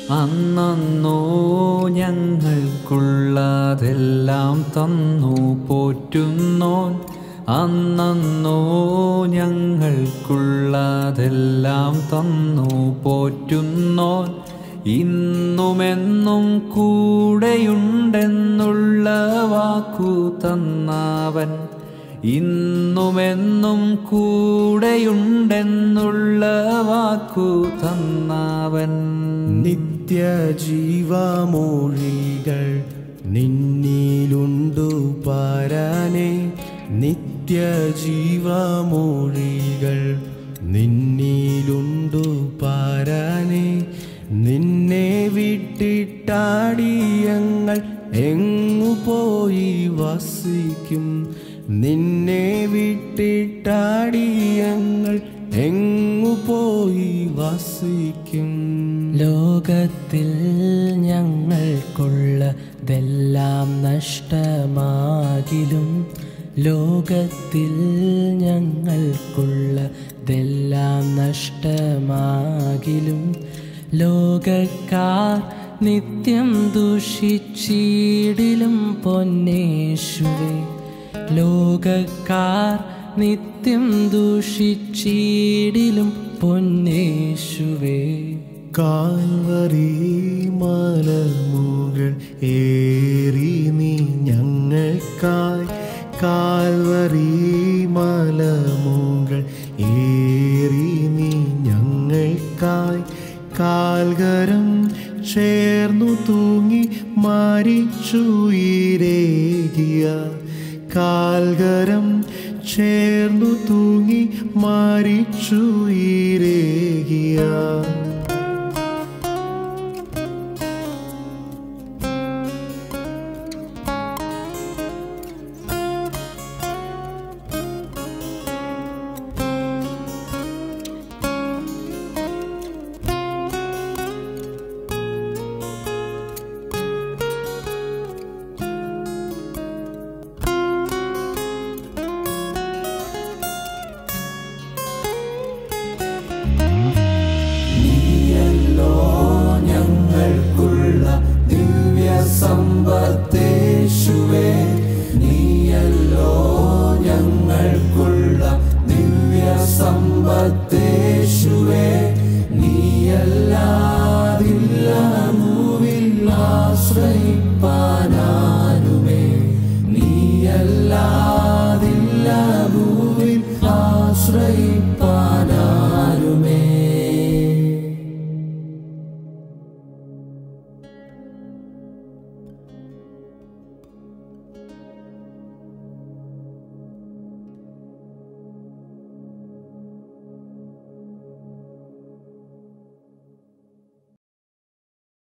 അന്നോ ഞങ്ങൾക്കുള്ളതെല്ലാം തന്നു പോറ്റുന്നോൻ അന്നോ ഞങ്ങൾക്കുള്ളതെല്ലാം തന്നു പോറ്റുന്നോൻ ഇന്നുമെന്നും കൂടെയുണ്ടെന്നുള്ള വാക്കു തന്നവൻ ഇന്നുമെന്നും കൂടെയുണ്ടെന്നുള്ള വാക്കു തന്നവൻ നിത്യജീവമൊഴികൾ നിന്നിലുണ്ടു പാരാനെ നിത്യജീവമൊഴികൾ നിന്നിലുണ്ടു പാരാനെ നിന്നെ വിട്ടിട്ടാടിയങ്ങൾ എങ്ങു പോയി വസിക്കും നിന്നെ വിട്ടിട്ടാടിയങ്ങൾ എങ്ങു പോയി വസിക്കും ലോകത്തിൽ ഞങ്ങൾക്കുള്ളതെല്ലാം നഷ്ടമാകിലും ലോകത്തിൽ ഞങ്ങൾക്കുള്ളതെല്ലാം നഷ്ടമാകിലും ലോകക്കാർ നിത്യം ദുഷിച്ചിടിലും പൊന്നേശുവേ ലോകക്കാർ നിത്യം ദുഷിച്ചിടിലും പൊന്നേശുവേ കാൽവരി മലമുകൾ ഏറി നീ ഞങ്ങൾക്കായി കാൽവരി മലമുകൾ ഏറി നീ ഞങ്ങൾക്കായി കാൽകരം ചേർന്നു തൂങ്ങി മരിച്ചുയിരേകിയ കാൽകരം ചേർന്നു തൂങ്ങി മരിച്ചുയിരേകിയ ഞങ്ങൾക്കുള്ള ദിവ്യ സമ്പത്തേശുവേ നീയല്ലോ ഞങ്ങൾക്കുള്ള ദിവ്യ സമ്പത്തേശുവേ നീയല്ലാതില്ല മൂവിൽ ആശ്രയിപ്പാനാ